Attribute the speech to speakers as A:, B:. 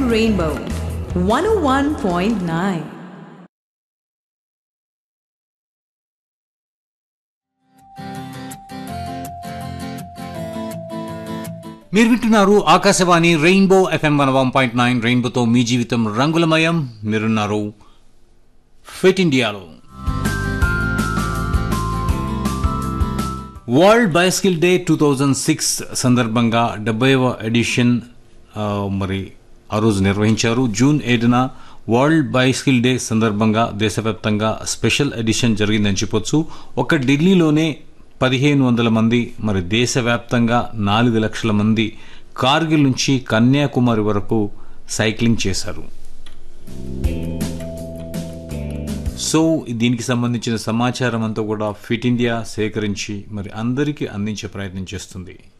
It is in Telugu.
A: Rainbow 101.9.
B: మీరు వింటున్నారు Akashvani rainbow FM one one point nine రెయిన్బోతో మీ జీవితం రంగులమయం మీరున్నారు ఫిట్ ఇండియాలో world bicycle day two thousand six సందర్భంగా డెబ్బైవ ఎడిషన్ ఆ, మరి ఆ రోజు నిర్వహించారు జూన్ ఏడున వరల్డ్ బైస్కిల్ డే సందర్భంగా దేశవ్యాప్తంగా స్పెషల్ ఎడిషన్ జరిగిందని చెప్పొచ్చు ఒక ఢిల్లీలోనే పదిహేను వందల మంది మరి దేశవ్యాప్తంగా నాలుగు లక్షల మంది కార్గిల్ నుంచి కన్యాకుమారి వరకు సైక్లింగ్ చేశారు సో దీనికి సంబంధించిన సమాచారం అంతా కూడా ఫిట్ ఇండియా సేకరించి మరి అందరికీ అందించే ప్రయత్నం చేస్తుంది